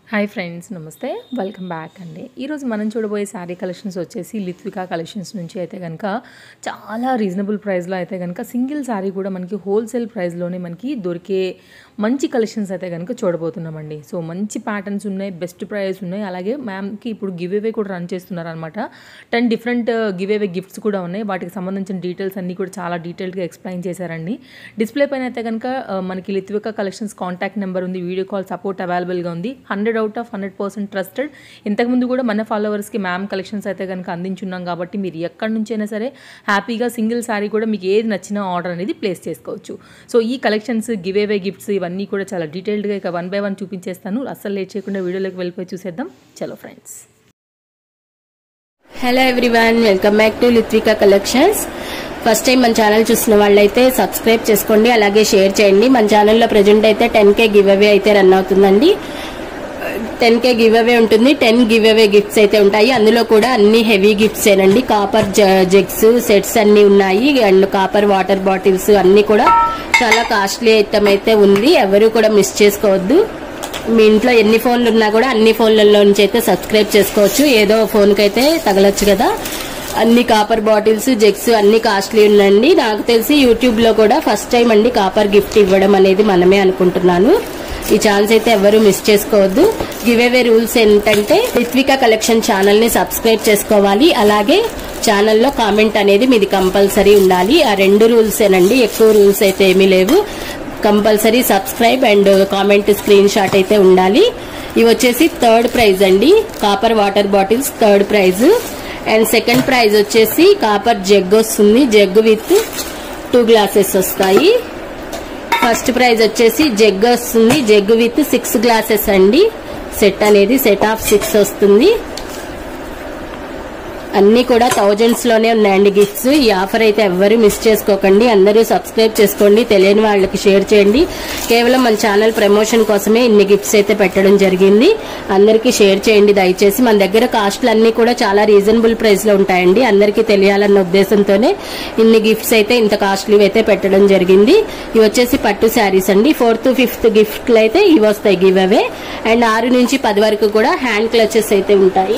hi friends నమస్తే welcome back అండి ఈరోజు మనం చూడబోయే శారీ కలెక్షన్స్ వచ్చేసి లిత్వికా కలెక్షన్స్ నుంచి అయితే కనుక చాలా రీజనబుల్ ప్రైస్లో అయితే కనుక సింగిల్ శారీ కూడా మనకి హోల్సేల్ ప్రైస్లోనే మనకి దొరికే మంచి కలెక్షన్స్ అయితే కనుక చూడబోతున్నామండి సో మంచి ప్యాటర్న్స్ ఉన్నాయి బెస్ట్ ప్రైస్ ఉన్నాయి అలాగే మ్యామ్కి ఇప్పుడు గివ్ అవే కూడా రన్ చేస్తున్నారు అనమాట ten different give away gifts కూడా ఉన్నాయి వాటికి సంబంధించిన డీటెయిల్స్ అన్నీ కూడా చాలా డీటెయిల్గా ఎక్స్ప్లెయిన్ చేశారండి డిస్ప్లే పైన అయితే కనుక ఆ, మనకి లిత్వికా కలెక్షన్స్ కాంటాక్ట్ నెంబర్ ఉంది వీడియో కాల్ సపోర్ట్ అవైలబుల్గా ఉంది hundred out of hundred percent trusted ఇంతకుముందు కూడా మన ఫాలోవర్స్కి మ్యామ్ కలెక్షన్స్ అయితే కనుక అందించున్నాం కాబట్టి మీరు ఎక్కడి నుంచైనా సరే హ్యాపీగా సింగిల్ శారీ కూడా మీకు ఏది నచ్చినా ఆర్డర్ అనేది ప్లేస్ చేసుకోవచ్చు సో ఈ కలెక్షన్స్ గివ్ అవే గిఫ్ట్స్ ఇవన్నీ కూడా చాలా డీటెయిల్డ్గా ఇక వన్ బై వన్ చూపించేస్తాను అస్సలు లేట్ చేయకుండా వీడియోలోకి వెళ్ళిపోయి చూసేద్దాం చలో friends hello everyone welcome back to Lithvika collections first time మన ఛానల్ చూస్తున్న వాళ్ళైతే సబ్స్క్రైబ్ చేసుకోండి అలాగే షేర్ చేయండి మన ఛానల్లో ప్రజెంట్ అయితే టెన్ కే గివ్ అవే అయితే రన్ అవుతుందండి టెన్ కే గివ్ అవే ఉంటుంది టెన్ గివ్ అవే గిఫ్ట్స్ అయితే ఉంటాయి అందులో కూడా అన్ని హెవీ గిఫ్ట్స్ ఏనండి కాపర్ జెగ్స్ సెట్స్ అన్ని ఉన్నాయి అండ్ కాపర్ వాటర్ బాటిల్స్ అన్ని కూడా చాలా కాస్ట్లీ ఐటమ్ అయితే ఉంది ఎవరు కూడా మిస్ చేసుకోవద్దు మీ ఇంట్లో ఎన్ని ఫోన్లు ఉన్నా కూడా అన్ని ఫోన్లలో నుంచి అయితే సబ్స్క్రైబ్ చేసుకోవచ్చు ఏదో ఫోన్కి అయితే తగలొచ్చు కదా అన్ని కాపర్ బాటిల్స్ జెగ్స్ అన్ని కాస్ట్లీ ఉందండి నాకు తెలిసి యూట్యూబ్ లో కూడా ఫస్ట్ టైం అండి కాపర్ గిఫ్ట్ ఇవ్వడం అనేది మనమే అనుకుంటున్నాను ఈ ఛాన్స్ అయితే ఎవరు మిస్ చేసుకోవద్దు గివ్ అవే రూల్స్ ఏంటంటే రిత్వికా కలెక్షన్ ఛానల్ ని సబ్స్క్రైబ్ చేసుకోవాలి అలాగే ఛానల్లో కామెంట్ అనేది మీది కంపల్సరీ ఉండాలి ఆ రెండు రూల్స్ ఏనండి ఎక్కువ రూల్స్ అయితే ఏమీ లేవు compulsory subscribe and comment screen shot అయితే ఉండాలి ఇవి వచ్చేసి థర్డ్ ప్రైజ్ అండి copper water bottles third prize and second prize వచ్చేసి కాపర్ జగ్ వస్తుంది జగ్ విత్ టూ గ్లాసెస్ వస్తాయి ఫస్ట్ ప్రైజ్ వచ్చేసి జగ్ వస్తుంది జగ్ విత్ సిక్స్ గ్లాసెస్ అండి సెట్ అనేది సెట్ ఆఫ్ సిక్స్ వస్తుంది అన్ని కూడా థౌజండ్స్ లోనే ఉన్నాయండి గిఫ్ట్స్ ఈ ఆఫర్ అయితే ఎవ్వరు మిస్ చేసుకోకండి అందరూ సబ్స్క్రైబ్ చేసుకోండి తెలియని వాళ్ళకి షేర్ చేయండి కేవలం మన ఛానల్ ప్రమోషన్ కోసమే ఇన్ని గిఫ్ట్స్ అయితే పెట్టడం జరిగింది అందరికీ షేర్ చేయండి దయచేసి మన దగ్గర కాస్ట్లు అన్ని కూడా చాలా రీజనబుల్ ప్రైస్ లో ఉంటాయండి అందరికీ తెలియాలన్న ఉద్దేశంతోనే ఇన్ని గిఫ్ట్స్ అయితే ఇంత కాస్ట్లీ అయితే పెట్టడం జరిగింది ఇవి వచ్చేసి పట్టు శారీస్ అండి ఫోర్త్ ఫిఫ్త్ గిఫ్ట్లు అయితే ఇవి వస్తాయి గివ్ అవే అండ్ ఆరు నుంచి పది వరకు కూడా హ్యాండ్ క్లచెస్ అయితే ఉంటాయి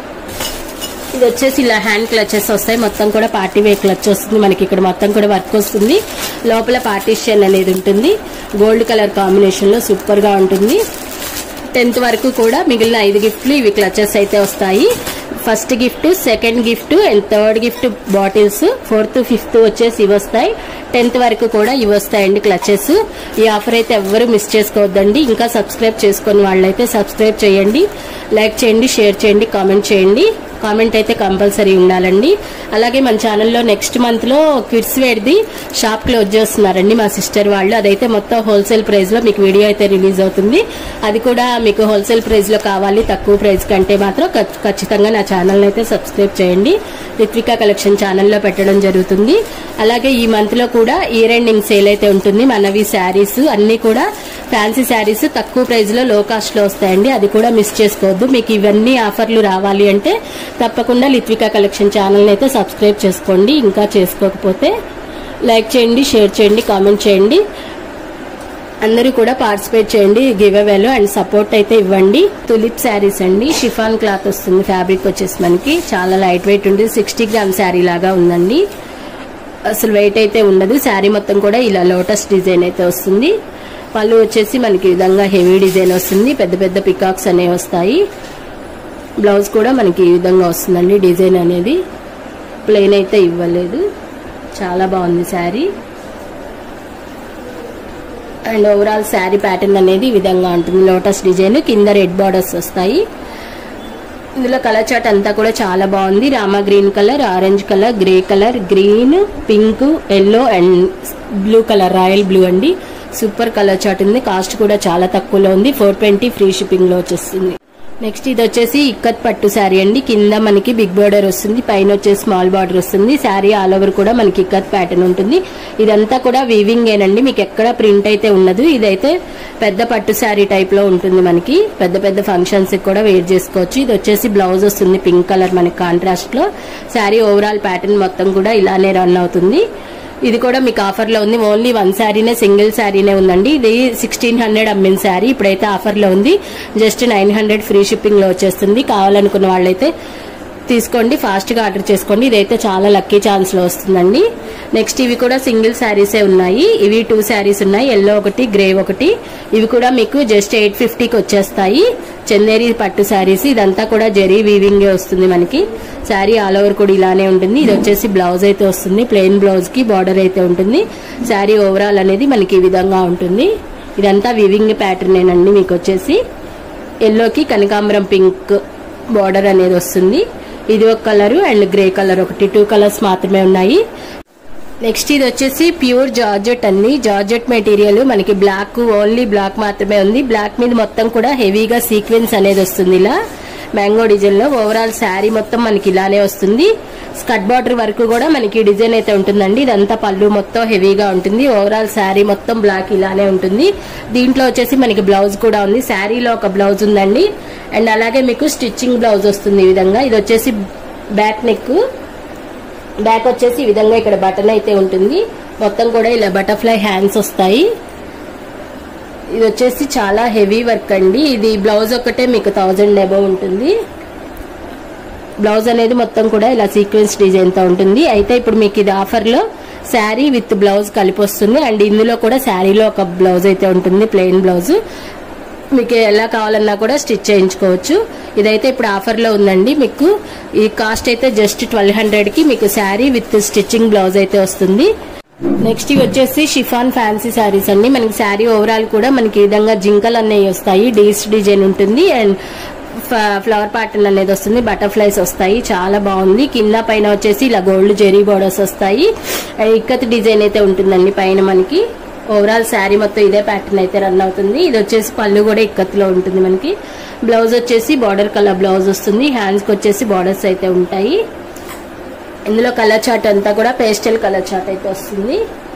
ఇది వచ్చేసి ఇలా హ్యాండ్ క్లచెస్ వస్తాయి మొత్తం కూడా పార్టీ వే క్లచ్ వస్తుంది మనకి ఇక్కడ మొత్తం కూడా వర్క్ వస్తుంది లోపల పార్టీషన్ అనేది ఉంటుంది గోల్డ్ కలర్ కాంబినేషన్ లో సూపర్ గా ఉంటుంది టెన్త్ వరకు కూడా మిగిలిన ఐదు గిఫ్ట్లు ఇవి క్లచెస్ అయితే వస్తాయి first gift second gift and third gift bottles fourth fifth వచ్చేసి ఇవి వస్తాయి టెన్త్ వరకు కూడా ఇవి వస్తాయండి క్లచెస్ ఈ ఆఫర్ అయితే ఎవ్వరు మిస్ చేసుకోవద్దండి ఇంకా సబ్స్క్రైబ్ చేసుకుని వాళ్ళైతే సబ్స్క్రైబ్ చేయండి లైక్ చేయండి షేర్ చేయండి కామెంట్ చేయండి కామెంట్ అయితే కంపల్సరీ ఉండాలండి అలాగే మన ఛానల్లో నెక్స్ట్ మంత్ లో కిడ్స్ వేర్ది షాప్ క్లోజ్ చేస్తున్నారండి మా సిస్టర్ వాళ్ళు అదైతే మొత్తం హోల్సేల్ ప్రైస్ లో మీకు వీడియో అయితే రిలీజ్ అవుతుంది అది కూడా మీకు హోల్సేల్ ప్రైస్ లో కావాలి తక్కువ ప్రైస్ కంటే మాత్రం ఖచ్- ఖచ్చితంగా నా ఛానల్ అయితే సబ్స్క్రైబ్ చేయండి రిత్వికా కలెక్షన్ ఛానల్లో పెట్టడం జరుగుతుంది అలాగే ఈ మంత్ లో కూడా ఇయర్ ఎండింగ్ సేల్ అయితే ఉంటుంది మనవి శారీస్ అన్ని కూడా ఫ్యాన్సీ శారీస్ తక్కువ ప్రైస్ లో లో కాస్ట్ లో వస్తాయండి అది కూడా మిస్ చేసుకోవద్దు మీకు ఇవన్నీ ఆఫర్లు రావాలి అంటే తప్పకుండా లిత్వికా కలెక్షన్ ఛానల్ అయితే సబ్స్క్రైబ్ చేసుకోండి ఇంకా చేసుకోకపోతే లైక్ చేయండి షేర్ చేయండి కామెంట్ చేయండి అందరూ కూడా పార్టిసిపేట్ చేయండి గివ్ అవేలో అండ్ సపోర్ట్ అయితే ఇవ్వండి తులిప్ శారీస్ అండి షిఫాన్ క్లాత్ వస్తుంది ఫ్యాబ్రిక్ వచ్చేసి మనకి చాలా లైట్ వెయిట్ ఉంది సిక్స్టీ గ్రామ్ శారీ లాగా ఉందండి అసలు వెయిట్ అయితే ఉండదు శారీ మొత్తం కూడా ఇలా లోటస్ డిజైన్ అయితే వస్తుంది పళ్ళు వచ్చేసి మనకి ఈ విధంగా హెవీ డిజైన్ వస్తుంది పెద్ద పెద్ద పికాక్స్ అనేవి వస్తాయి బ్లౌజ్ కూడా మనకి ఈ విధంగా వస్తుందండి డిజైన్ అనేది ప్లెయిన్ అయితే ఇవ్వలేదు చాలా బాగుంది sari and overall sari pattern అనేది ఈ విధంగా ఉంటుంది లోటస్ డిజైన్ కింద రెడ్ బార్డర్స్ వస్తాయి ఇందులో కలర్ చాట్ అంతా కూడా చాలా బాగుంది Rama green colour orange colour grey colour green pink yellow and blue colour royal blue అండి సూపర్ కలర్ చాట్ ఉంది కాస్ట్ కూడా చాలా తక్కువలో ఉంది ఫోర్ ట్వంటీ ఫ్రీ షిప్పింగ్ లో వచ్చేస్తుంది నెక్స్ట్ ఇది వచ్చేసి ఇక్కత్ పట్టు శారీ అండి కింద మనకి బిగ్ బార్డర్ వస్తుంది పైన వచ్చేసి స్మాల్ బార్డర్ వస్తుంది శారీ ఆల్ ఓవర్ కూడా మనకి ఇక్కత్ ప్యాటర్న్ ఉంటుంది ఇదంతా కూడా వీవింగ్ ఏనండి మీకు ఎక్కడ ప్రింట్ అయితే ఉండదు ఇదైతే పెద్ద పట్టు శారీ టైప్ లో ఉంటుంది మనకి పెద్ద పెద్ద ఫంక్షన్స్ కూడా వేర్ చేసుకోవచ్చు ఇది వచ్చేసి బ్లౌజ్ వస్తుంది పింక్ కలర్ మనకి కాంట్రాస్ట్ లో శారీ ఓవరాల్ ప్యాటర్న్ మొత్తం కూడా ఇలానే రన్ అవుతుంది ఇది కూడా మీకు ఆఫర్ లో ఉంది ఓన్లీ వన్ శారీనే సింగిల్ శారీనే ఉందండి ఇది సిక్స్టీన్ హండ్రెడ్ అమ్మిన శారీ ఇప్పుడైతే ఆఫర్ లో ఉంది just nine hundred free shipping లో వచ్చేస్తుంది కావాలనుకున్న వాళ్ళైతే తీసుకోండి ఫాస్ట్ గా ఆర్డర్ చేసుకోండి ఇదైతే చాలా లక్కీ ఛాన్స్ లో వస్తుందండి నెక్స్ట్ ఇవి కూడా సింగిల్ శారీసే ఉన్నాయి ఇవి టూ శారీస్ ఉన్నాయి ఎల్లో ఒకటి గ్రే ఒకటి ఇవి కూడా మీకు జస్ట్ ఎయిట్ ఫిఫ్టీకి వచ్చేస్తాయి చందేరి పట్టు శారీస్ ఇదంతా కూడా జెరీ వీవింగ్ వస్తుంది మనకి శారీ ఆల్ ఓవర్ కూడా ఇలానే ఉంటుంది ఇది వచ్చేసి బ్లౌజ్ అయితే వస్తుంది ప్లెయిన్ బ్లౌజ్ కి బార్డర్ అయితే ఉంటుంది శారీ ఓవరాల్ అనేది మనకి ఈ విధంగా ఉంటుంది ఇదంతా వివింగ్ ప్యాటర్న్ అండి మీకు వచ్చేసి ఎల్లోకి కనకాంబరం పింక్ బార్డర్ అనేది వస్తుంది ఇది ఒక కలర్ అండ్ గ్రే కలర్ ఒకటి టూ కలర్స్ మాత్రమే ఉన్నాయి నెక్స్ట్ ఇది వచ్చేసి ప్యూర్ జార్జెట్ అండి జార్జెట్ మెటీరియల్ మనకి బ్లాక్ ఓన్లీ బ్లాక్ మాత్రమే ఉంది బ్లాక్ మీద మొత్తం కూడా హెవీగా సీక్వెన్స్ అనేది వస్తుంది ఇలా మ్యాంగో డిజైన్ లో ఓవరాల్ శారీ మొత్తం మనకి ఇలానే వస్తుంది స్కట్ బార్డర్ వరకు కూడా మనకి డిజైన్ అయితే ఉంటుందండి ఇదంతా పళ్ళు మొత్తం హెవీగా ఉంటుంది ఓవరాల్ శారీ మొత్తం బ్లాక్ ఇలానే ఉంటుంది దీంట్లో వచ్చేసి మనకి బ్లౌజ్ కూడా ఉంది శారీలో ఒక బ్లౌజ్ ఉందండి అండ్ అలాగే మీకు స్టిచ్చింగ్ బ్లౌజ్ వస్తుంది ఈ విధంగా ఇది వచ్చేసి బ్యాక్ నెక్ బ్యాక్ వచ్చేసి ఈ విధంగా ఇక్కడ బటన్ అయితే ఉంటుంది మొత్తం కూడా ఇలా బటర్ఫ్లై హ్యాండ్స్ వస్తాయి ఇది వచ్చేసి చాలా హెవీ వర్క్ అండి ఇది బ్లౌజ్ ఒకటే మీకు థౌజండ్ అబౌవ్ ఉంటుంది బ్లౌజ్ అనేది మొత్తం కూడా ఇలా సీక్వెన్స్ డిజైన్ తో ఉంటుంది అయితే ఇప్పుడు మీకు ఇది ఆఫర్ లో శారీ విత్ బ్లౌజ్ కలిపి వస్తుంది అండ్ ఇందులో కూడా శారీలో ఒక బ్లౌజ్ అయితే ఉంటుంది ప్లెయిన్ బ్లౌజ్ మీకు ఎలా కావాలన్నా కూడా స్టిచ్ చేయించుకోవచ్చు ఇదైతే ఇప్పుడు ఆఫర్ లో ఉందండి మీకు ఈ కాస్ట్ అయితే జస్ట్ ట్వెల్వ్ హండ్రెడ్ కి మీకు శారీ విత్ స్టిచ్చింగ్ బ్లౌజ్ అయితే వస్తుంది నెక్స్ట్ ఇవి వచ్చేసి షిఫాన్ ఫ్యాన్సీ శారీస్ అండి మనకి శారీ ఓవరాల్ కూడా మనకి ఈ విధంగా జింకలు అనేవి వస్తాయి డీస్ డిజైన్ ఉంటుంది అండ్ ఫ్లవర్ ప్యాటర్న్ అనేది వస్తుంది బటర్ఫ్లైస్ వస్తాయి చాలా బాగుంది కింద పైన వచ్చేసి ఇలా గోల్డ్ జెరీ బోర్డర్స్ వస్తాయి అండ్ ఇక్కత్ డిజైన్ అయితే ఉంటుందండి పైన మనకి ఓవరాల్ శారీ మొత్తం ఇదే ప్యాటర్న్ అయితే రన్ అవుతుంది ఇది వచ్చేసి పళ్ళు కూడా ఇక్కత్లో ఉంటుంది మనకి బ్లౌజ్ వచ్చేసి బార్డర్ కలర్ బ్లౌజ్ వస్తుంది హ్యాండ్స్ కి వచ్చేసి బార్డర్స్ అయితే ఉంటాయి ఇందులో కలర్ చార్ట్ అంతా కూడా పేస్టల్ కలర్ చార్ట్ అయితే వస్తుంది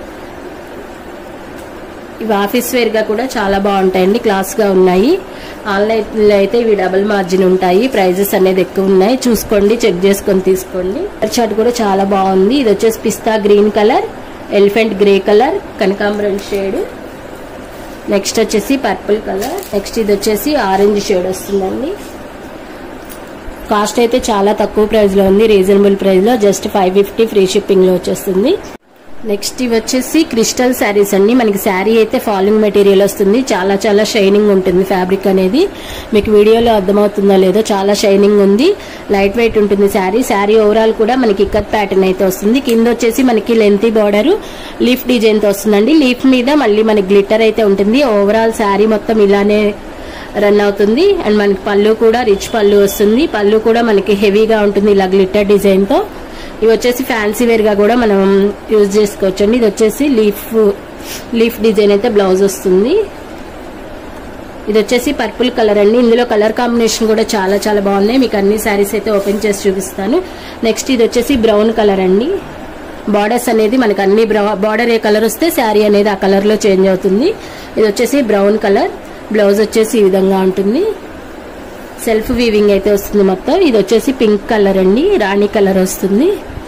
ఇవి ఆఫీస్ వేర్ గా కూడా చాలా బాగుంటాయండి క్లాస్ గా ఉన్నాయి ఆన్లైన్ లో అయితే ఇవి డబుల్ మార్జిన్ ఉంటాయి ప్రైజెస్ అనేది ఎక్కువ ఉన్నాయి చూసుకోండి చెక్ చేసుకొని తీసుకోండి కలర్ చార్ట్ కూడా చాలా బాగుంది ఇది వచ్చేసి pista green colour elephant grey colour కనకాంబరం షేడ్ నెక్స్ట్ వచ్చేసి పర్పుల్ కలర్ నెక్స్ట్ ఇది వచ్చేసి ఆరెంజ్ షేడ్ వస్తుందండి కాస్ట్ అయితే చాలా తక్కువ ప్రైస్ లో ఉంది రీజనబుల్ ప్రైస్ లో just five fifty free shipping లో వచ్చేస్తుంది నెక్స్ట్ ఇవి వచ్చేసి క్రిస్టల్ శారీస్ అండి మనకి శారీ అయితే ఫాలింగ్ మెటీరియల్ వస్తుంది చాలా చాలా షైనింగ్ ఉంటుంది ఫ్యాబ్రిక్ అనేది మీకు వీడియోలో అర్థమవుతుందో లేదో చాలా షైనింగ్ ఉంది లైట్ వెయిట్ ఉంటుంది శారీ శారీ ఓవరాల్ కూడా మనకి ఇక్కత్ ప్యాటర్న్ అయితే వస్తుంది కింద వచ్చేసి మనకి లెంతీ బార్డర్ లీఫ్ డిజైన్ తో వస్తుందండి లీఫ్ మీద మళ్ళీ మనకి గ్లిటర్ అయితే ఉంటుంది ఓవరాల్ శారీ మొత్తం ఇలానే రన్ అవుతుంది అండ్ మనకి పళ్ళు కూడా రిచ్ పళ్ళు వస్తుంది పళ్ళు కూడా మనకి హెవీగా ఉంటుంది ఇలా గ్లిటర్ డిజైన్ తో ఇవి వచ్చేసి ఫ్యాన్సీ వేర్ గా కూడా మనం యూజ్ చేసుకోవచ్చు అండి ఇది వచ్చేసి లీఫ్ లీఫ్ డిజైన్ అయితే బ్లౌజ్ వస్తుంది ఇది వచ్చేసి పర్పుల్ కలర్ అండి ఇందులో కలర్ కాంబినేషన్ కూడా చాలా చాలా బాగున్నాయి మీకు అన్ని శారీస్ అయితే ఓపెన్ చేసి చూపిస్తాను నెక్స్ట్ ఇది వచ్చేసి బ్రౌన్ కలర్ అండి బార్డర్స్ అనేది మనకి అన్ని బార్డర్ ఏ కలర్ వస్తే శారీ అనేది ఆ కలర్ లో చేంజ్ అవుతుంది ఇది వచ్చేసి బ్రౌన్ కలర్ బ్లౌజ్ వచ్చేసి ఈ విధంగా ఉంటుంది సెల్ఫ్ వీవింగ్ అయితే వస్తుంది మొత్తం ఇది వచ్చేసి పింక్ కలర్ అండి రాణి కలర్ వస్తుంది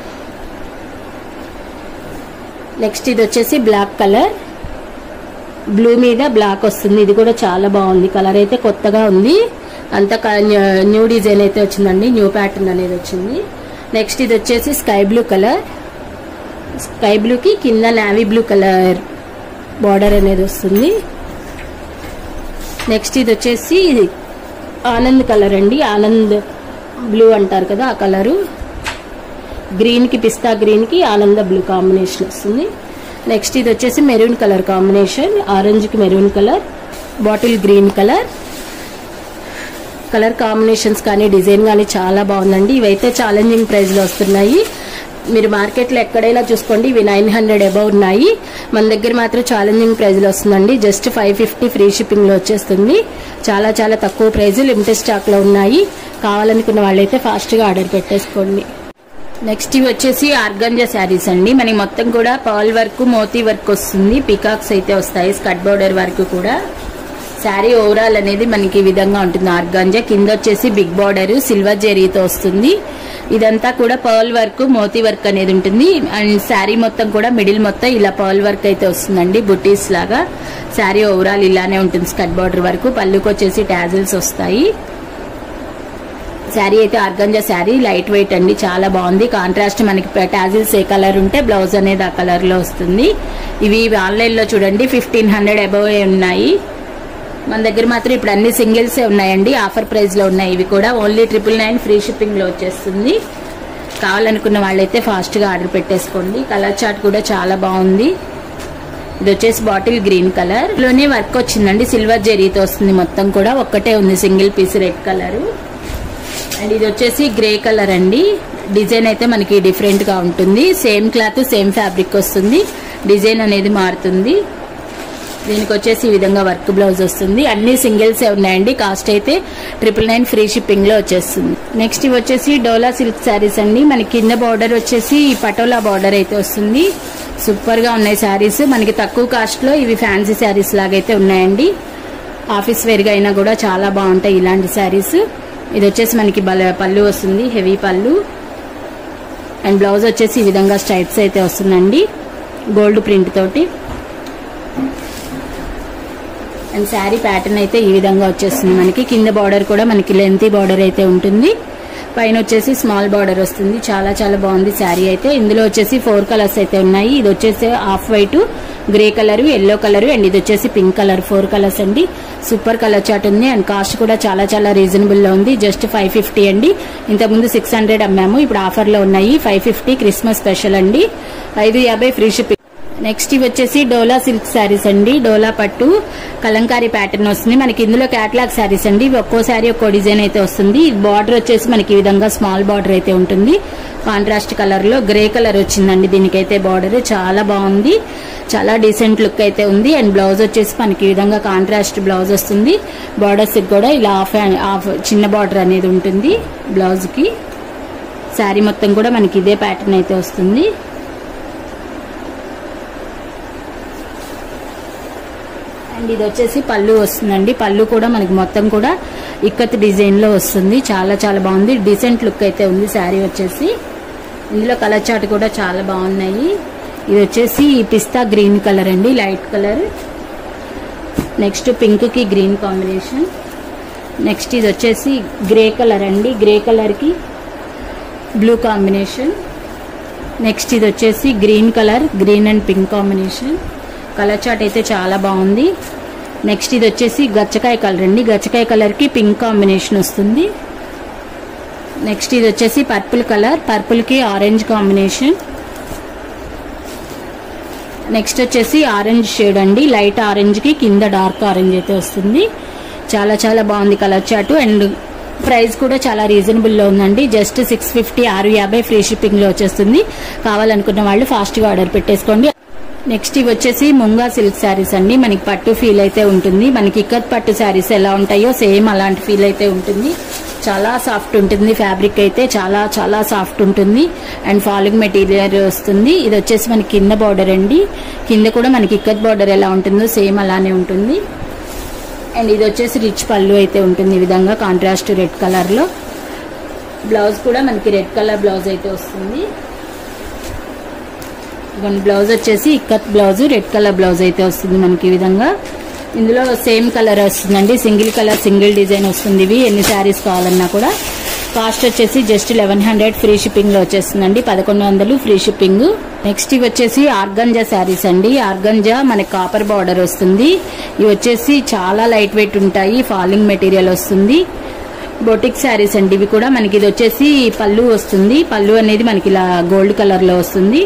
నెక్స్ట్ ఇది వచ్చేసి బ్లాక్ కలర్ బ్లూ మీద బ్లాక్ వస్తుంది ఇది కూడా చాలా బాగుంది కలర్ అయితే కొత్తగా ఉంది అంత న్యూ డిజైన్ అయితే వచ్చిందండి న్యూ ప్యాటర్న్ అనేది వచ్చింది నెక్స్ట్ ఇది వచ్చేసి స్కై బ్లూ కలర్ స్కై బ్లూకి కింద నావీ బ్లూ కలర్ బార్డర్ అనేది వస్తుంది నెక్స్ట్ ఇది వచ్చేసి ఆనంద్ కలర్ అండి ఆనంద్ బ్లూ అంటారు కదా ఆ కలరు గ్రీన్ కి పిస్తా గ్రీన్ కి ఆనంద బ్లూ కాంబినేషన్ వస్తుంది నెక్స్ట్ ఇది వచ్చేసి మెరూన్ కలర్ కాంబినేషన్ ఆరెంజ్ కి maroon colour bottle green colour colour combinations కానీ డిజైన్ కానీ చాలా బాగుందండి ఇవైతే ఛాలెంజింగ్ ప్రైస్ లో వస్తున్నాయి మీరు మార్కెట్ లో ఎక్కడైనా చూసుకోండి ఇవి నైన్ హండ్రెడ్ అబౌవ్ ఉన్నాయి మన దగ్గర మాత్రం ఛాలెంజింగ్ ప్రైస్ లో వస్తుందండి just five fifty free shipping లో వచ్చేస్తుంది చాలా చాలా తక్కువ ప్రైస్ లిమిటెడ్ స్టాక్ లో ఉన్నాయి కావాలనుకున్న వాళ్ళైతే ఫాస్ట్ గా ఆర్డర్ పెట్టేసుకోండి నెక్స్ట్ ఇవి వచ్చేసి ఆర్గంజా శారీస్ అండి మనకి మొత్తం కూడా పర్ల్ వర్క్ మోతీ వర్క్ వస్తుంది పికాక్స్ అయితే వస్తాయి స్కట్ బోర్డర్ వర్క్ కూడా శారీ ఓవరాల్ అనేది మనకి ఈ విధంగా ఉంటుంది ఆర్గాంజా కింద వచ్చేసి బిగ్ బార్డర్ సిల్వర్ జెరీతో వస్తుంది ఇదంతా కూడా పర్ల్ వర్క్ మోతీ వర్క్ అనేది ఉంటుంది అండ్ శారీ మొత్తం కూడా మిడిల్ మొత్తం ఇలా పర్ల్ వర్క్ అయితే వస్తుందండి బుటీస్ లాగా శారీ ఓవరాల్ ఇలానే ఉంటుంది స్కట్ బార్డర్ వరకు పళ్ళుకి వచ్చేసి టాజిల్స్ వస్తాయి శారీ అయితే ఆర్గంజా శారీ లైట్ వెయిట్ అండి చాలా బాగుంది కాంట్రాస్ట్ మనకి టాజిల్స్ ఏ కలర్ ఉంటే బ్లౌజ్ అనేది ఆ కలర్ లో వస్తుంది ఇవి ఆన్లైన్ లో చూడండి ఫిఫ్టీన్ హండ్రెడ్ అబవ్ ఉన్నాయి మన దగ్గర మాత్రం ఇప్పుడు అన్ని సింగిల్సే ఉన్నాయండి ఆఫర్ ప్రైస్ లో ఉన్నాయి ఇవి కూడా only triple nine free shipping లో వచ్చేస్తుంది కావాలనుకున్న వాళ్ళైతే ఫాస్ట్ గా ఆర్డర్ పెట్టేసుకోండి కలర్ చార్ట్ కూడా చాలా బాగుంది ఇది వచ్చేసి బాటిల్ గ్రీన్ కలర్ లోనే వర్క్ వచ్చిందండి సిల్వర్ జెరీతో వస్తుంది మొత్తం కూడా ఒక్కటే ఉంది single piece red colour and ఇది వచ్చేసి గ్రే కలర్ అండి డిజైన్ అయితే మనకి డిఫరెంట్ గా ఉంటుంది సేమ్ క్లాత్ సేమ్ ఫ్యాబ్రిక్ వస్తుంది డిజైన్ అనేది మారుతుంది దీనికి వచ్చేసి ఈ విధంగా వర్క్ బ్లౌజ్ వస్తుంది అన్ని సింగిల్స్ ఉన్నాయండి కాస్ట్ అయితే ట్రిపుల్ నైన్ ఫ్రీ షిప్పింగ్ లో వచ్చేస్తుంది నెక్స్ట్ ఇవి వచ్చేసి డోలా సిల్క్ శారీస్ అండి మనకి కింద బార్డర్ వచ్చేసి పటోలా బార్డర్ అయితే వస్తుంది సూపర్ గా ఉన్నాయి శారీస్ మనకి తక్కువ కాస్ట్ లో ఇవి ఫ్యాన్సీ శారీస్ లాగైతే ఉన్నాయండి ఆఫీస్ వేర్ గా అయినా కూడా చాలా బాగుంటాయి ఇలాంటి శారీస్ ఇది వచ్చేసి మనకి బల పళ్ళు వస్తుంది హెవీ పళ్ళు అండ్ బ్లౌజ్ వచ్చేసి ఈ విధంగా స్ట్రైప్స్ అయితే వస్తుందండి గోల్డ్ ప్రింట్ తోటి అండ్ శారీ ప్యాటర్న్ అయితే ఈ విధంగా వచ్చేస్తుంది మనకి కింద బార్డర్ కూడా మనకి లెంతీ బార్డర్ అయితే ఉంటుంది పైన వచ్చేసి స్మాల్ బార్డర్ వస్తుంది చాలా చాలా బాగుంది శారీ అయితే ఇందులో వచ్చేసి ఫోర్ కలర్స్ అయితే ఉన్నాయి ఇది వచ్చేసి half white grey colour yellow colour and ఇది వచ్చేసి పింక్ కలర్ ఫోర్ కలర్స్ అండి సూపర్ కలర్ చాట్ ఉంది అండ్ కాస్ట్ కూడా చాలా చాలా రీజనబుల్ లో ఉంది జస్ట్ ఫైవ్ ఫిఫ్టీ అండి ఇంతకుముందు సిక్స్ హండ్రెడ్ అమ్మాము ఇప్పుడు ఆఫర్ లో ఉన్నాయి ఫైవ్ ఫిఫ్టీ క్రిస్మస్ స్పెషల్ అండి ఐదు యాభై ఫ్రీ షిప్పింగ్ నెక్స్ట్ ఇవి వచ్చేసి డోలా సిల్క్ శారీస్ అండి డోలా పట్టు కలంకారీ ప్యాటర్న్ వస్తుంది మనకి ఇందులో క్యాట్లాగ్ శారీస్ అండి ఇవి ఒక్కో శారీ ఒక్కో డిజైన్ అయితే వస్తుంది బార్డర్ వచ్చేసి మనకి ఈ విధంగా స్మాల్ బార్డర్ అయితే ఉంటుంది కాంట్రాస్ట్ కలర్ లో గ్రే కలర్ వచ్చిందండి దీనికైతే బార్డర్ చాలా బాగుంది చాలా డీసెంట్ లుక్ అయితే ఉంది అండ్ బ్లౌజ్ వచ్చేసి మనకి ఈ విధంగా కాంట్రాస్ట్ బ్లౌజ్ వస్తుంది బార్డర్స్ కూడా ఇలా హాఫ్ హాఫ్ చిన్న బార్డర్ అనేది ఉంటుంది బ్లౌజ్ కి శారీ మొత్తం కూడా మనకి ఇదే ప్యాటర్న్ అయితే వస్తుంది అండ్ ఇది వచ్చేసి పళ్ళు వస్తుందండి పళ్ళు కూడా మనకి మొత్తం కూడా ఇక్కత్ డిజైన్ లో వస్తుంది చాలా చాలా బాగుంది డీసెంట్ లుక్ అయితే ఉంది శారీ వచ్చేసి ఇందులో కలర్ చాట్ కూడా చాలా బాగున్నాయి ఇది వచ్చేసి పిస్తా గ్రీన్ కలర్ అండి లైట్ కలర్ నెక్స్ట్ పింక్ కి గ్రీన్ కాంబినేషన్ నెక్స్ట్ ఇది వచ్చేసి గ్రే కలర్ అండి గ్రే కలర్ కి బ్లూ కాంబినేషన్ నెక్స్ట్ ఇది వచ్చేసి green colour green and pink combination colour chart అయితే చాలా బాగుంది నెక్స్ట్ ఇది వచ్చేసి గచ్చకాయ కలర్ అండి గచ్చకాయ కలర్ కి పింక్ కాంబినేషన్ వస్తుంది నెక్స్ట్ ఇది వచ్చేసి పర్పుల్ కలర్ పర్పుల్ కి ఆరెంజ్ కాంబినేషన్ నెక్స్ట్ వచ్చేసి ఆరెంజ్ షేడ్ అండి లైట్ ఆరెంజ్ కి కింద డార్క్ ఆరెంజ్ అయితే వస్తుంది చాలా చాలా బాగుంది కలర్ చాట్ అండ్ ప్రైస్ కూడా చాలా రీజనబుల్ లో ఉందండి జస్ట్ సిక్స్ ఫిఫ్టీ ఆరు యాభై ఫ్రీ షిప్పింగ్ లో వచ్చేస్తుంది కావాలనుకున్న వాళ్ళు ఫాస్ట్ గా ఆర్డర్ పెట్టేసుకోండి నెక్స్ట్ ఇవి వచ్చేసి ముంగా సిల్క్ శారీస్ అండి మనకి పట్టు ఫీల్ అయితే ఉంటుంది మనకి ఇక్కత్ పట్టు శారీస్ ఎలా ఉంటాయో సేమ్ అలాంటి ఫీల్ అయితే ఉంటుంది చాలా సాఫ్ట్ ఉంటుంది ఫ్యాబ్రిక్ అయితే చాలా చాలా సాఫ్ట్ ఉంటుంది అండ్ ఫాలింగ్ మెటీరియల్ వస్తుంది ఇది వచ్చేసి మనకి కింద బార్డర్ అండి కింద కూడా మనకి ఇక్కత్ బార్డర్ ఎలా ఉంటుందో సేమ్ అలానే ఉంటుంది అండ్ ఇది వచ్చేసి రిచ్ పళ్ళు అయితే ఉంటుంది ఈ విధంగా కాంట్రాస్ట్ రెడ్ కలర్ లో బ్లౌజ్ కూడా మనకి రెడ్ కలర్ బ్లౌజ్ అయితే వస్తుంది ఇవన్నీ బ్లౌజ్ వచ్చేసి ikat blouse red colour blouse అయితే వస్తుంది మనకి ఈ విధంగా ఇందులో సేమ్ కలర్ వస్తుందండి సింగిల్ కలర్ సింగిల్ డిజైన్ వస్తుంది ఇవి ఎన్ని శారీస్ కావాలన్నా కూడా కాస్ట్ వచ్చేసి just eleven hundred free shipping లో వచ్చేస్తుందండి పదకొండు వందలు ఫ్రీ షిప్పింగ్ నెక్స్ట్ ఇవి వచ్చేసి ఆర్గంజా శారీస్ అండి ఆర్గంజా మనకి కాపర్ బార్డర్ వస్తుంది ఇవి వచ్చేసి చాలా లైట్ వెయిట్ ఉంటాయి ఫాలింగ్ మెటీరియల్ వస్తుంది బొటిక్ శారీస్ అండి ఇవి కూడా మనకి ఇది వచ్చేసి పళ్ళు వస్తుంది పళ్ళు అనేది మనకి ఇలా గోల్డ్ కలర్ లో వస్తుంది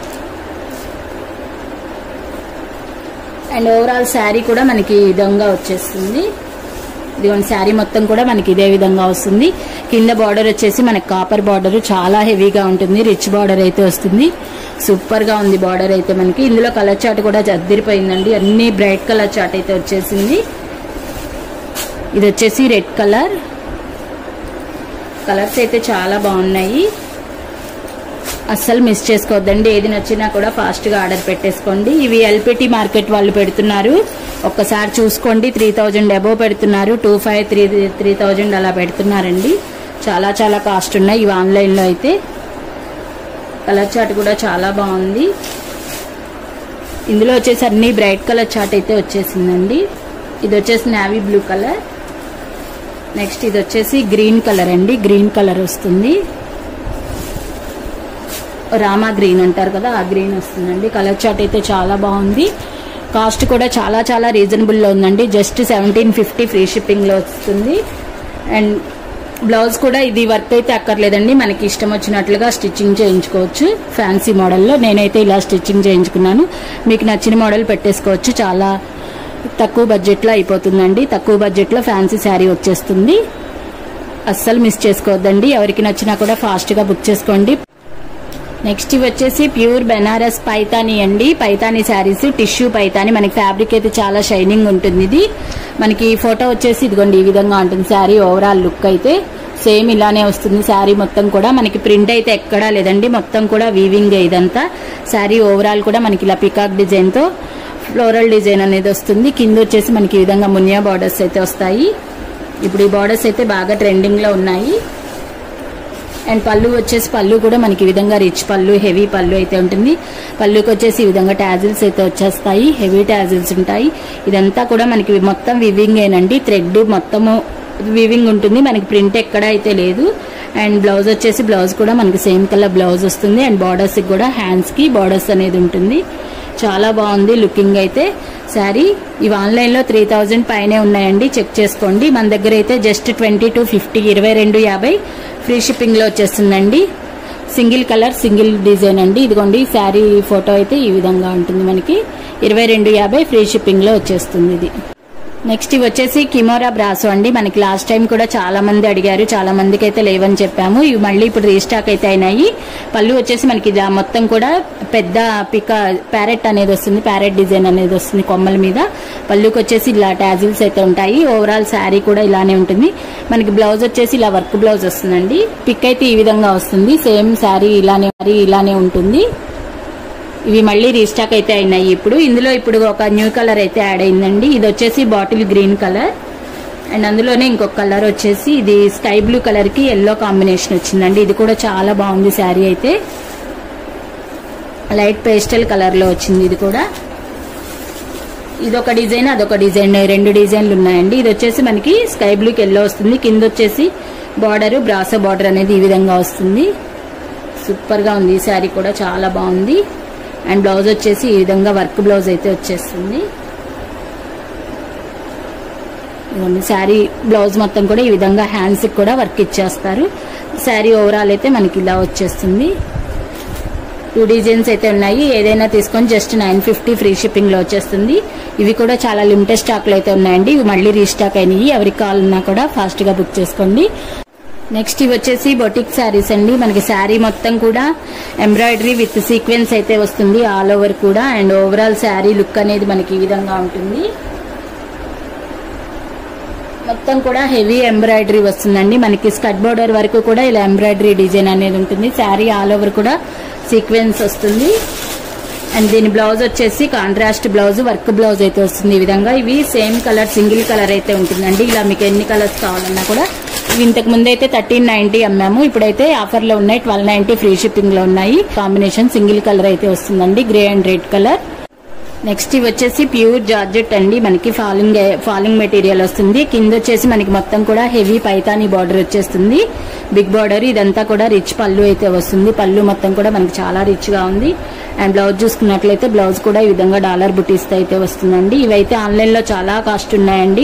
అండ్ ఓవరాల్ శారీ కూడా మనకి ఈ విధంగా వచ్చేస్తుంది ఇదిగోండి శారీ మొత్తం కూడా మనకి ఇదే విధంగా వస్తుంది కింద బార్డర్ వచ్చేసి మనకి కాపర్ బార్డర్ చాలా హెవీగా ఉంటుంది రిచ్ బార్డర్ అయితే వస్తుంది సూపర్ గా ఉంది బార్డర్ అయితే మనకి ఇందులో కలర్ చాట్ కూడా అద్దరిపోయిందండి అన్ని బ్రైట్ కలర్ చాట్ అయితే వచ్చేసింది ఇది వచ్చేసి రెడ్ కలర్ కలర్స్ అయితే చాలా బాగున్నాయి అస్సలు మిస్ చేసుకోవద్దండి ఏది నచ్చినా కూడా ఫాస్ట్ గా ఆర్డర్ పెట్టేసుకోండి ఇవి ఎల్పిటి మార్కెట్ వాళ్ళు పెడుతున్నారు ఒక్కసారి చూసుకోండి త్రీ థౌజండ్ అబోవ్ పెడుతున్నారు two five three three thousand అలా పెడుతున్నారండి చాలా చాలా కాస్ట్ ఉన్నాయి ఇవి ఆన్లైన్లో అయితే కలర్ చాట్ కూడా చాలా బాగుంది ఇందులో వచ్చేసి అన్ని బ్రైట్ కలర్ చాట్ అయితే వచ్చేసిందండి ఇది వచ్చేసి నావీ బ్లూ కలర్ నెక్స్ట్ ఇది వచ్చేసి గ్రీన్ కలర్ అండి గ్రీన్ కలర్ వస్తుంది రామా గ్రీన్ అంటారు కదా ఆ గ్రీన్ వస్తుందండి కలర్ చాట్ అయితే చాలా బాగుంది కాస్ట్ కూడా చాలా చాలా రీజనబుల్లో ఉందండి జస్ట్ సెవెంటీన్ ఫిఫ్టీ ఫ్రీ షిప్పింగ్లో వస్తుంది అండ్ బ్లౌజ్ కూడా ఇది వర్క్ అయితే అక్కర్లేదండి మనకి ఇష్టం వచ్చినట్లుగా స్టిచ్చింగ్ చేయించుకోవచ్చు ఫ్యాన్సీ మోడల్లో నేనైతే ఇలా స్టిచ్చింగ్ చేయించుకున్నాను మీకు నచ్చిన మోడల్ పెట్టేసుకోవచ్చు చాలా తక్కువ బడ్జెట్లో అయిపోతుందండి తక్కువ బడ్జెట్లో ఫ్యాన్సీ శారీ వచ్చేస్తుంది అస్సలు మిస్ చేసుకోవద్దండి ఎవరికి నచ్చినా కూడా ఫాస్ట్గా బుక్ చేసుకోండి నెక్స్ట్ ఇవి వచ్చేసి ప్యూర్ బెనారస్ పైతాని అండి పైతాని శారీస్ టిష్యూ పైతాని మనకి ఫ్యాబ్రిక్ అయితే చాలా షైనింగ్ ఉంటుంది ఇది మనకి ఫోటో వచ్చేసి ఇదిగోండి ఈ విధంగా ఉంటుంది శారీ ఓవరాల్ లుక్ అయితే సేమ్ ఇలానే వస్తుంది శారీ మొత్తం కూడా మనకి ప్రింట్ అయితే ఎక్కడా లేదండి మొత్తం కూడా వీవింగ్ ఇదంతా శారీ ఓవరాల్ కూడా మనకి ఇలా పికాక్ డిజైన్ తో ఫ్లోరల్ డిజైన్ అనేది వస్తుంది కింద వచ్చేసి మనకి ఈ విధంగా మునియా బార్డర్స్ అయితే వస్తాయి ఇప్పుడు ఈ బార్డర్స్ అయితే బాగా ట్రెండింగ్ లో ఉన్నాయి అండ్ పళ్ళు వచ్చేసి పళ్ళు కూడా మనకి ఈ విధంగా రిచ్ పళ్ళు హెవీ పళ్ళు అయితే ఉంటుంది పళ్ళుకి వచ్చేసి ఈ విధంగా టాజిల్స్ అయితే వచ్చేస్తాయి హెవీ టాజిల్స్ ఉంటాయి ఇదంతా కూడా మనకి మొత్తం వివింగ్ ఏనండి థ్రెడ్ మొత్తము వివింగ్ ఉంటుంది మనకి ప్రింట్ ఎక్కడ అయితే లేదు అండ్ బ్లౌజ్ వచ్చేసి బ్లౌజ్ కూడా మనకి సేమ్ కలర్ బ్లౌజ్ వస్తుంది అండ్ బార్డర్స్ కూడా హ్యాండ్స్ కి బార్డర్స్ అనేది ఉంటుంది చాలా బాగుంది లుకింగ్ అయితే శారీ ఇవి ఆన్లైన్లో త్రీ థౌజండ్ పైనే ఉన్నాయండి చెక్ చేసుకోండి మన దగ్గర అయితే జస్ట్ ట్వంటీ టు ఫిఫ్టీ ఇరవై రెండు యాభై ఫ్రీ షిప్పింగ్లో వచ్చేస్తుందండి సింగిల్ కలర్ సింగిల్ డిజైన్ అండి ఇదిగోండి శారీ ఫోటో అయితే ఈ విధంగా ఉంటుంది మనకి ఇరవై రెండు యాభై ఫ్రీ షిప్పింగ్లో వచ్చేస్తుంది ఇది నెక్స్ట్ ఇవి వచ్చేసి కిమోరా బ్రాసో అండి మనకి లాస్ట్ టైం కూడా చాలా మంది అడిగారు చాలా మందికి అయితే లేవని చెప్పాము ఇవి మళ్ళీ ఇప్పుడు రీస్టాక్ అయితే అయినాయి పళ్ళు వచ్చేసి మనకి ఇలా మొత్తం కూడా పెద్ద పిక ప్యారెట్ అనేది వస్తుంది ప్యారెట్ డిజైన్ అనేది వస్తుంది కొమ్మల మీద పళ్ళుకి వచ్చేసి ఇలా టాజిల్స్ అయితే ఉంటాయి ఓవరాల్ శారీ కూడా ఇలానే ఉంటుంది మనకి బ్లౌజ్ వచ్చేసి ఇలా వర్క్ బ్లౌజ్ వస్తుందండి పిక్ అయితే ఈ విధంగా వస్తుంది సేమ్ శారీ ఇలానే శారీ ఇలానే ఉంటుంది ఇవి మళ్ళీ రీస్టాక్ అయితే అయినాయి ఇప్పుడు ఇందులో ఇప్పుడు ఒక న్యూ కలర్ అయితే యాడ్ అయిందండి ఇది వచ్చేసి బాటిల్ గ్రీన్ కలర్ అండ్ అందులోనే ఇంకొక కలర్ వచ్చేసి ఇది స్కై బ్లూ కలర్ కి ఎల్లో కాంబినేషన్ వచ్చిందండి ఇది కూడా చాలా బాగుంది శారీ అయితే లైట్ పేస్టల్ కలర్ లో వచ్చింది ఇది కూడా ఇదొక డిజైన్ అదొక డిజైన్ రెండు డిజైన్లు ఉన్నాయండి ఇది వచ్చేసి మనకి స్కై బ్లూకి ఎల్లో వస్తుంది కింద వచ్చేసి బార్డర్ బ్రాసో బార్డర్ అనేది ఈ విధంగా వస్తుంది సూపర్ గా ఉంది ఈ శారీ కూడా చాలా బాగుంది అండ్ బ్లౌజ్ వచ్చేసి ఈ విధంగా వర్క్ బ్లౌజ్ అయితే వచ్చేస్తుంది ఇదిగోండి శారీ బ్లౌజ్ మొత్తం కూడా ఈ విధంగా హ్యాండ్స్ కూడా వర్క్ ఇచ్చేస్తారు శారీ ఓవరాల్ అయితే మనకి ఇలా వచ్చేస్తుంది టూ డిజైన్స్ అయితే ఉన్నాయి ఏదైనా తీసుకొని just nine fifty free shipping లో వచ్చేస్తుంది ఇవి కూడా చాలా లిమిటెడ్ స్టాక్ లో అయితే ఉన్నాయండి ఇవి మళ్ళీ రీస్టాక్ అయినాయి ఎవరికి కావాలన్నా కూడా ఫాస్ట్ గా బుక్ చేసుకోండి నెక్స్ట్ ఇవి వచ్చేసి బొటిక్ శారీస్ అండి మనకి శారీ మొత్తం కూడా ఎంబ్రాయిడరీ విత్ సీక్వెన్స్ అయితే వస్తుంది ఆల్ ఓవర్ కూడా అండ్ ఓవరాల్ శారీ లుక్ అనేది మనకి ఈ విధంగా ఉంటుంది మొత్తం కూడా హెవీ ఎంబ్రాయిడరీ వస్తుందండి మనకి స్కట్ బోర్డర్ వరకు కూడా ఇలా ఎంబ్రాయిడరీ డిజైన్ అనేది ఉంటుంది శారీ ఆల్ ఓవర్ కూడా సీక్వెన్స్ వస్తుంది అండ్ దీని బ్లౌజ్ వచ్చేసి కాంట్రాస్ట్ బ్లౌజ్ వర్క్ బ్లౌజ్ అయితే వస్తుంది ఈ విధంగా ఇవి సేమ్ కలర్ సింగిల్ కలర్ అయితే ఉంటుందండి ఇలా మీకు ఎన్ని కలర్స్ కావాలన్నా కూడా ఇవి ఇంతకు ముందు అయితే థర్టీన్ నైన్టీ అమ్మాము ఇప్పుడైతే ఆఫర్ లో ఉన్నాయి ట్వెల్వ్ నైన్టీ ఫ్రీ షిప్పింగ్ లో ఉన్నాయి కాంబినేషన్ సింగిల్ కలర్ అయితే వస్తుందండి grey and red colour next ఇవి వచ్చేసి ప్యూర్ జార్జెట్ అండి మనకి ఫాలింగ్ ఫాలింగ్ మెటీరియల్ వస్తుంది కింద వచ్చేసి మనకి మొత్తం కూడా హెవీ పైతాని బార్డర్ వచ్చేస్తుంది బిగ్ బార్డర్ ఇదంతా కూడా రిచ్ పళ్ళు అయితే వస్తుంది పళ్ళు మొత్తం కూడా మనకి చాలా రిచ్ గా ఉంది అండ్ బ్లౌజ్ చూసుకున్నట్లయితే బ్లౌజ్ కూడా ఈ విధంగా డాలర్ బుటీస్ అయితే వస్తుందండి ఇవైతే ఆన్లైన్ లో చాలా కాస్ట్ ఉన్నాయండి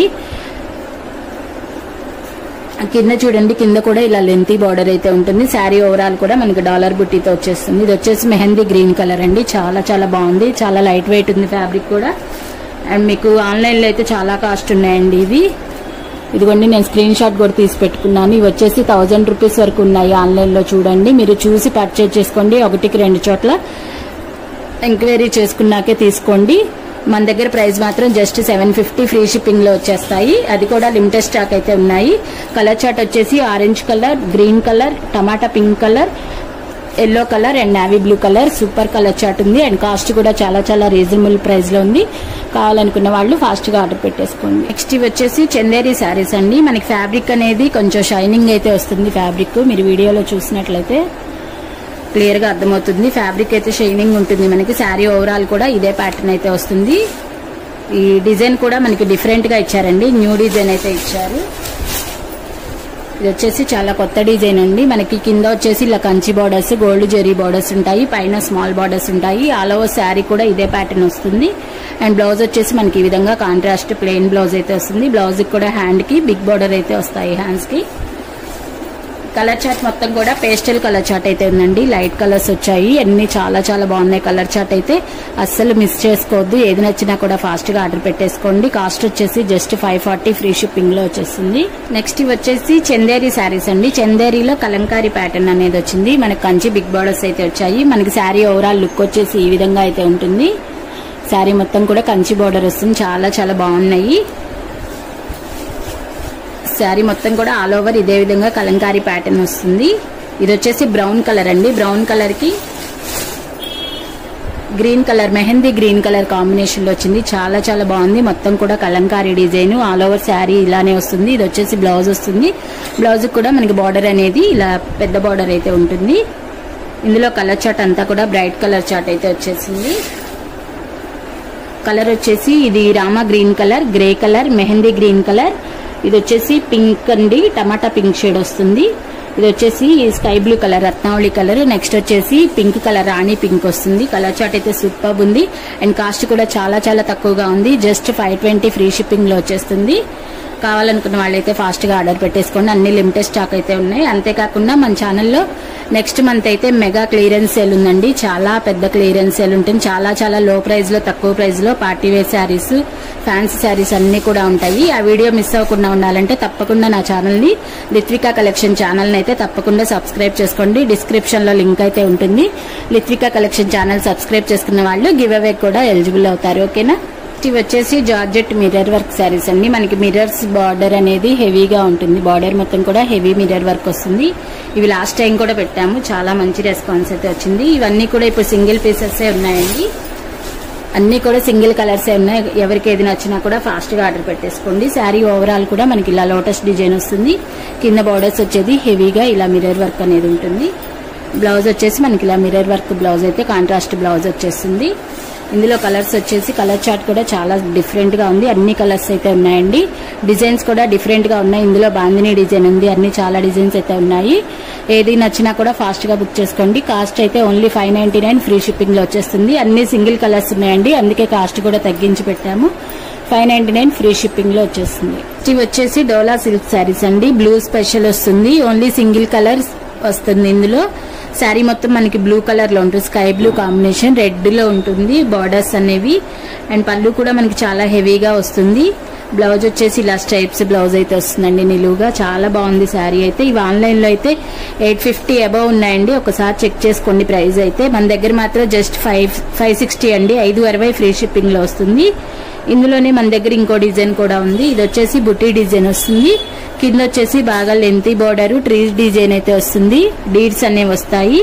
కింద చూడండి కింద కూడా ఇలా లెంతీ బార్డర్ అయితే ఉంటుంది శారీ ఓవరాల్ కూడా మనకి డాలర్ బుట్టీతో వచ్చేస్తుంది ఇది వచ్చేసి మెహందీ గ్రీన్ కలర్ అండి చాలా చాలా బాగుంది చాలా లైట్ వెయిట్ ఉంది ఫ్యాబ్రిక్ కూడా అండ్ మీకు ఆన్లైన్ లో అయితే చాలా కాస్ట్ ఉన్నాయండి ఇవి ఇదిగోండి నేను స్క్రీన్ షాట్ కూడా తీసి పెట్టుకున్నాను ఇవి వచ్చేసి థౌజండ్ రూపీస్ వరకు ఉన్నాయి ఆన్లైన్ లో చూడండి మీరు చూసి పర్చేజ్ చేసుకోండి ఒకటికి రెండు చోట్ల ఎంక్వైరీ చేసుకున్నాకే తీసుకోండి మన దగ్గర ప్రైస్ మాత్రం just seven fifty free shipping లో వచ్చేస్తాయి అది కూడా లిమిటెడ్ స్టాక్ అయితే ఉన్నాయి కలర్ చార్ట్ వచ్చేసి ఆరెంజ్ కలర్ గ్రీన్ కలర్ టమాటా pink colour yellow colour and navy blue colour super colour chart ఉంది అండ్ కాస్ట్ కూడా చాలా చాలా రీజనబుల్ ప్రైస్ లో ఉంది కావాలనుకున్న వాళ్ళు ఫాస్ట్ గా ఆర్డర్ పెట్టేసుకోండి నెక్స్ట్ ఇవి వచ్చేసి చందేరి శారీస్ అండి మనకి ఫ్యాబ్రిక్ అనేది కొంచెం షైనింగ్ అయితే వస్తుంది ఫ్యాబ్రిక్ మీరు వీడియోలో చూసినట్లయితే క్లియర్ గా అర్థమవుతుంది ఫ్యాబ్రిక్ అయితే షైనింగ్ ఉంటుంది మనకి శారీ ఓవరాల్ కూడా ఇదే ప్యాటర్న్ అయితే వస్తుంది ఈ డిజైన్ కూడా మనకి డిఫరెంట్ గా ఇచ్చారండి న్యూ డిజైన్ అయితే ఇచ్చారు ఇది వచ్చేసి చాలా కొత్త డిజైన్ అండి మనకి కింద వచ్చేసి ఇలా Kanchi borders gold zari borders ఉంటాయి పైన స్మాల్ బార్డర్స్ ఉంటాయి ఆల్ ఓవర్ శారీ కూడా ఇదే ప్యాటర్న్ వస్తుంది అండ్ బ్లౌజ్ వచ్చేసి మనకి ఈ విధంగా కాంట్రాస్ట్ ప్లెయిన్ బ్లౌజ్ అయితే వస్తుంది బ్లౌజ్ కూడా హ్యాండ్ కి బిగ్ బార్డర్ అయితే వస్తాయి హ్యాండ్స్ కి కలర్ చార్ట్ మొత్తం కూడా పేస్టల్ కలర్ చార్ట్ అయితే ఉందండి లైట్ కలర్స్ వచ్చాయి అన్ని చాలా చాలా బాగున్నాయి కలర్ చార్ట్ అయితే అస్సలు మిస్ చేసుకోవద్దు ఏది నచ్చినా కూడా ఫాస్ట్ గా ఆర్డర్ పెట్టేసుకోండి కాస్ట్ వచ్చేసి just five forty free shipping లో వచ్చేస్తుంది నెక్స్ట్ ఇవి వచ్చేసి చందేరి శారీస్ అండి చందేరిలో కలంకారీ ప్యాటర్న్ అనేది వచ్చింది మనకి కంచి బిగ్ బార్డర్స్ అయితే వచ్చాయి మనకి శారీ ఓవరాల్ లుక్ వచ్చేసి ఈ విధంగా అయితే ఉంటుంది శారీ మొత్తం కూడా కంచి బార్డర్ వస్తుంది చాలా చాలా బాగున్నాయి శారీ మొత్తం కూడా ఆల్ ఓవర్ ఇదే విధంగా కలంకారీ ప్యాటర్న్ వస్తుంది ఇది వచ్చేసి బ్రౌన్ కలర్ అండి బ్రౌన్ కలర్ కి green colour mehndi green colour combination లో వచ్చింది చాలా చాలా బాగుంది మొత్తం కూడా Kalamkari design all over sari ఇలానే వస్తుంది ఇది వచ్చేసి బ్లౌజ్ వస్తుంది బ్లౌజ్ కూడా మనకి బార్డర్ అనేది ఇలా పెద్ద బార్డర్ అయితే ఉంటుంది ఇందులో కలర్ చాట్ అంతా కూడా బ్రైట్ కలర్ చాట్ అయితే వచ్చేసింది కలర్ వచ్చేసి ఇది Rama green colour grey colour mehndi green colour ఇది వచ్చేసి పింక్ అండి టమాటా పింక్ షేడ్ వస్తుంది ఇది వచ్చేసి స్కై బ్లూ కలర్ రత్నావళి కలర్ నెక్స్ట్ వచ్చేసి పింక్ కలర్ రాణి పింక్ వస్తుంది కలర్ చాట్ అయితే సూపర్ ఉంది అండ్ కాస్ట్ కూడా చాలా చాలా తక్కువగా ఉంది just five twenty free shipping లో వచ్చేస్తుంది కావాలనుకున్న వాళ్ళైతే ఫాస్ట్ గా ఆర్డర్ పెట్టేసుకోండి అన్ని లిమిటెడ్ స్టాక్ అయితే ఉన్నాయి అంతేకాకుండా మన ఛానల్లో నెక్స్ట్ మంత్ అయితే మెగా క్లియరెన్స్ సేల్ ఉందండి చాలా పెద్ద క్లియరెన్స్ సేల్ ఉంటుంది చాలా చాలా లో ప్రైస్ లో తక్కువ ప్రైస్ లో party wear saris fancy saris అన్ని కూడా ఉంటాయి ఆ వీడియో మిస్ అవ్వకుండా ఉండాలంటే తప్పకుండా నా ఛానల్ ని లిత్వికా కలెక్షన్ ఛానల్ అయితే తప్పకుండా సబ్స్క్రైబ్ చేసుకోండి డిస్క్రిప్షన్ లో లింక్ అయితే ఉంటుంది లిత్వికా కలెక్షన్ ఛానల్ సబ్స్క్రైబ్ చేసుకున్న వాళ్ళు గివ్ అవే కూడా ఎలిజిబుల్ అవుతారు ఓకేనా ఇవి వచ్చేసి జార్జెట్ మిర్రర్ వర్క్ శారీస్ అండి మనకి మిర్రర్స్ బార్డర్ అనేది హెవీగా ఉంటుంది బార్డర్ మొత్తం కూడా హెవీ మిర్రర్ వర్క్ వస్తుంది ఇవి లాస్ట్ టైం కూడా పెట్టాము చాలా మంచి రెస్పాన్స్ అయితే వచ్చింది ఇవన్నీ కూడా ఇప్పుడు సింగిల్ పీసెస్ ఉన్నాయండి అన్ని కూడా సింగిల్ కలర్స్ ఉన్నాయి ఎవరికి ఏది నచ్చినా కూడా ఫాస్ట్ గా ఆర్డర్ పెట్టేసుకోండి శారీ ఓవరాల్ కూడా మనకి ఇలా లోటస్ డిజైన్ వస్తుంది కింద బార్డర్స్ వచ్చేది హెవీగా ఇలా మిర్రర్ వర్క్ అనేది ఉంటుంది బ్లౌజ్ వచ్చేసి మనకి ఇలా మిర్రర్ వర్క్ బ్లౌజ్ అయితే కాంట్రాస్ట్ బ్లౌజ్ వచ్చేస్తుంది ఇందులో కలర్స్ వచ్చేసి కలర్ చార్ట్ కూడా చాలా డిఫరెంట్ గా ఉంది అన్ని కలర్స్ అయితే ఉన్నాయండి డిజైన్స్ కూడా డిఫరెంట్ గా ఉన్నాయి ఇందులో బాందిని డిజైన్ ఉంది అన్ని చాలా డిజైన్స్ అయితే ఉన్నాయి ఏది నచ్చినా కూడా ఫాస్ట్ గా బుక్ చేసుకోండి కాస్ట్ అయితే only five ninety nine free shipping లో వచ్చేస్తుంది అన్ని సింగిల్ కలర్స్ ఉన్నాయండి అందుకే కాస్ట్ కూడా తగ్గించి పెట్టాము five ninety nine free shipping లో వచ్చేస్తుంది ఇవి వచ్చేసి డోలా సిల్క్ శారీస్ అండి బ్లూ స్పెషల్ వస్తుంది ఓన్లీ సింగిల్ కలర్ వస్తుంది ఇందులో శారీ మొత్తం మనకి బ్లూ కలర్ లో ఉంటుంది స్కై బ్లూ కాంబినేషన్ రెడ్ లో ఉంటుంది బార్డర్స్ అనేవి అండ్ పళ్ళు కూడా మనకి చాలా హెవీగా వస్తుంది బ్లౌజ్ వచ్చేసి ఇలా స్ట్రైప్స్ బ్లౌజ్ అయితే వస్తుందండి నిలువుగా చాలా బాగుంది శారీ అయితే ఇవి ఆన్లైన్ లో అయితే ఎయిట్ ఫిఫ్టీ అబౌవ్ ఉన్నాయండి ఒకసారి చెక్ చేసుకోండి ప్రైస్ అయితే మన దగ్గర మాత్రం జస్ట్ ఫైవ్ ఫైవ్ సిక్స్టీ అండి ఐదు అరవై ఫ్రీ షిప్పింగ్ లో వస్తుంది ఇందులోనే మన దగ్గర ఇంకో డిజైన్ కూడా ఉంది ఇది వచ్చేసి బుటీ డిజైన్ వస్తుంది కింద వచ్చేసి బాగా లెంతీ బోర్డర్ ట్రీస్ డిజైన్ అయితే వస్తుంది డీడ్స్ అనేవి వస్తాయి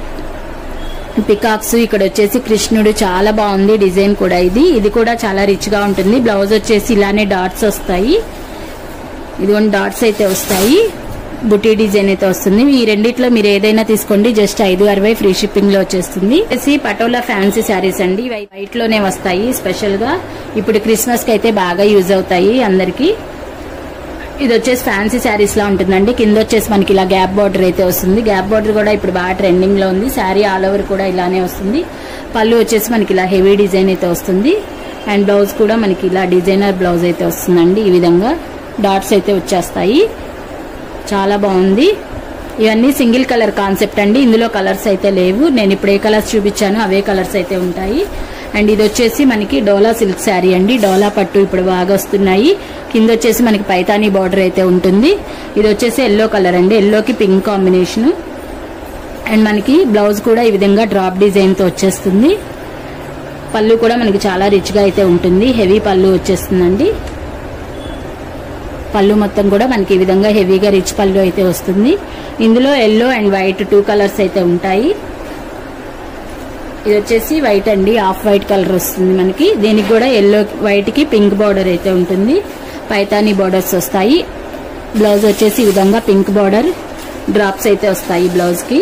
పికాక్స్ ఇక్కడ వచ్చేసి కృష్ణుడు చాలా బాగుంది డిజైన్ కూడా ఇది ఇది కూడా చాలా రిచ్ గా ఉంటుంది బ్లౌజ్ వచ్చేసి ఇలానే డాట్స్ వస్తాయి ఇదిగోండి డాట్స్ అయితే వస్తాయి బుటీ డిజైన్ అయితే వస్తుంది ఈ రెండిట్లో మీరు ఏదైనా తీసుకోండి జస్ట్ ఐదు అరవై ఫ్రీ షిప్పింగ్ లో వచ్చేస్తుంది వచ్చేసి పటోలా ఫ్యాన్సీ శారీస్ అండి ఇవి వైట్ లోనే వస్తాయి స్పెషల్ గా ఇప్పుడు క్రిస్మస్ కి అయితే బాగా యూజ్ అవుతాయి అందరికి ఇది వచ్చేసి ఫ్యాన్సీ శారీస్ లా ఉంటుందండి కింద వచ్చేసి మనకి ఇలా గ్యాప్ బార్డర్ అయితే వస్తుంది గ్యాప్ బార్డర్ కూడా ఇప్పుడు బాగా ట్రెండింగ్ లో ఉంది శారీ ఆల్ ఓవర్ కూడా ఇలానే వస్తుంది పళ్ళు వచ్చేసి మనకి ఇలా హెవీ డిజైన్ అయితే వస్తుంది అండ్ బ్లౌజ్ కూడా మనకి ఇలా డిజైనర్ బ్లౌజ్ అయితే వస్తుందండి ఈ విధంగా డాట్స్ అయితే వచ్చేస్తాయి చాలా బాగుంది ఇవన్నీ సింగిల్ కలర్ కాన్సెప్ట్ అండి ఇందులో కలర్స్ అయితే లేవు నేను ఇప్పుడు ఏ కలర్స్ చూపించానో అవే కలర్స్ అయితే ఉంటాయి అండ్ ఇది వచ్చేసి మనకి డోలా సిల్క్ శారీ అండి డోలా పట్టు ఇప్పుడు బాగా వస్తున్నాయి కింద వచ్చేసి మనకి పైతానీ బార్డర్ అయితే ఉంటుంది ఇది వచ్చేసి ఎల్లో కలర్ అండి ఎల్లోకి పింక్ కాంబినేషన్ అండ్ మనకి బ్లౌజ్ కూడా ఈ విధంగా డ్రాప్ డిజైన్ తో వచ్చేస్తుంది పళ్ళు కూడా మనకి చాలా రిచ్ గా అయితే ఉంటుంది హెవీ పళ్ళు వచ్చేస్తుందండి పళ్ళు మొత్తం కూడా మనకి ఈ విధంగా హెవీగా రిచ్ పళ్ళు అయితే వస్తుంది ఇందులో yellow and white two colours అయితే ఉంటాయి ఇది వచ్చేసి వైట్ అండి ఆఫ్ వైట్ కలర్ వస్తుంది మనకి దీనికి కూడా ఎల్లో వైట్ కి పింక్ బార్డర్ అయితే ఉంటుంది పైతానీ బార్డర్స్ వస్తాయి బ్లౌజ్ వచ్చేసి ఈ విధంగా పింక్ బార్డర్ డ్రాప్స్ అయితే వస్తాయి బ్లౌజ్ కి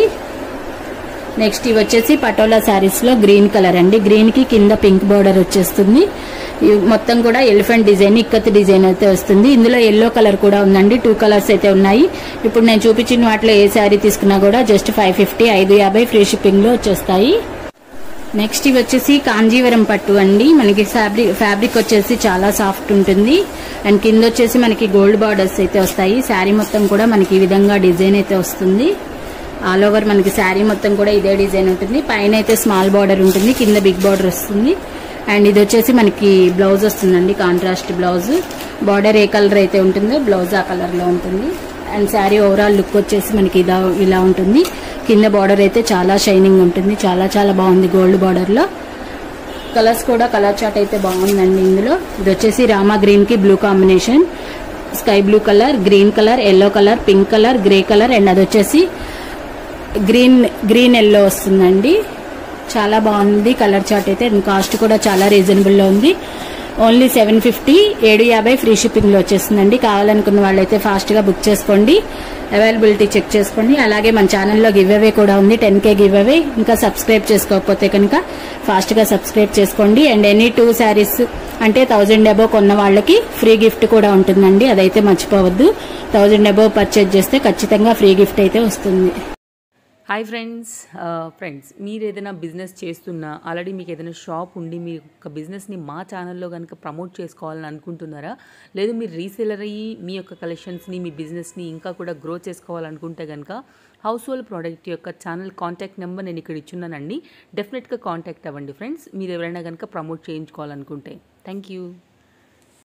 నెక్స్ట్ ఇవి వచ్చేసి పటోలా శారీస్ లో గ్రీన్ కలర్ అండి గ్రీన్ కి కింద పింక్ బార్డర్ వచ్చేస్తుంది ఇవి మొత్తం కూడా ఎలిఫెంట్ డిజైన్ ఇక్కత్ డిజైన్ అయితే వస్తుంది ఇందులో ఎల్లో కలర్ కూడా ఉందండి టూ కలర్స్ అయితే ఉన్నాయి ఇప్పుడు నేను చూపించిన వాటిలో ఏ శారీ తీసుకున్నా కూడా జస్ట్ ఫైవ్ ఫిఫ్టీ ఐదు యాభై ఫ్రీ షిప్పింగ్ లో వచ్చేస్తాయి నెక్స్ట్ ఇవి వచ్చేసి కాంజీవరం పట్టు అండి మనకి ఫ్యాబ్రిక్ ఫ్యాబ్రిక్ వచ్చేసి చాలా సాఫ్ట్ ఉంటుంది అండ్ కింద వచ్చేసి మనకి గోల్డ్ బార్డర్స్ అయితే వస్తాయి శారీ మొత్తం కూడా మనకి ఈ విధంగా డిజైన్ అయితే వస్తుంది ఆల్ ఓవర్ మనకి శారీ మొత్తం కూడా ఇదే డిజైన్ ఉంటుంది పైన అయితే స్మాల్ బార్డర్ ఉంటుంది కింద బిగ్ బార్డర్ వస్తుంది అండ్ ఇది వచ్చేసి మనకి బ్లౌజ్ వస్తుందండి కాంట్రాస్ట్ బ్లౌజ్ బార్డర్ ఏ కలర్ అయితే ఉంటుందో బ్లౌజ్ ఆ కలర్ లో ఉంటుంది అండ్ శారీ ఓవరాల్ లుక్ వచ్చేసి మనకి ఇలా ఇలా ఉంటుంది కింద బార్డర్ అయితే చాలా షైనింగ్ ఉంటుంది చాలా చాలా బాగుంది గోల్డ్ బార్డర్ లో కలర్స్ కూడా కలర్ చాట్ అయితే బాగుందండి ఇందులో ఇది వచ్చేసి రామా గ్రీన్ కి blue combination sky blue colour green colour yellow colour pink colour grey colour and అది వచ్చేసి గ్రీన్ గ్రీన్ ఎల్లో వస్తుందండి చాలా బాగుంది కలర్ చార్ట్ అయితే అండ్ కాస్ట్ కూడా చాలా రీజనబుల్ లో ఉంది ఓన్లీ సెవెన్ ఫిఫ్టీ ఏడు యాభై ఫ్రీ షిప్పింగ్ లో వచ్చేస్తుందండి కావాలనుకున్న వాళ్ళైతే ఫాస్ట్ గా బుక్ చేసుకోండి అవైలబిలిటీ చెక్ చేసుకోండి అలాగే మన ఛానల్లో గివ్ అవే కూడా ఉంది టెన్ కే గివ్ అవే ఇంకా సబ్స్క్రైబ్ చేసుకోకపోతే కనుక ఫాస్ట్ గా సబ్స్క్రైబ్ చేసుకోండి అండ్ ఎనీ టూ శారీస్ అంటే థౌజండ్ అబోవ్ కొన్న వాళ్ళకి ఫ్రీ గిఫ్ట్ కూడా ఉంటుందండి అదైతే మర్చిపోవద్దు థౌజండ్ అబోవ్ పర్చేజ్ చేస్తే ఖచ్చితంగా ఫ్రీ గిఫ్ట్ అయితే వస్తుంది హాయ్ ఫ్రెండ్స్ ఫ్రెండ్స్ మీరు ఏదైనా బిజినెస్ చేస్తున్నా ఆల్రెడీ మీకు ఏదైనా షాప్ ఉండి మీ యొక్క బిజినెస్ని మా ఛానల్లో కనుక ప్రమోట్ చేసుకోవాలని అనుకుంటున్నారా లేదు మీరు రీసేలర్ అయ్యి మీ యొక్క కలెక్షన్స్ని మీ బిజినెస్ని ఇంకా కూడా గ్రో చేసుకోవాలనుకుంటే కనుక హౌస్ హోల్డ్ ప్రోడక్ట్ యొక్క ఛానల్ కాంటాక్ట్ నెంబర్ నేను ఇక్కడ ఇచ్చున్నానండి డెఫినెట్గా కాంటాక్ట్ అవ్వండి ఫ్రెండ్స్ మీరు ఎవరైనా కనుక ప్రమోట్ చేయించుకోవాలనుకుంటే థ్యాంక్ యూ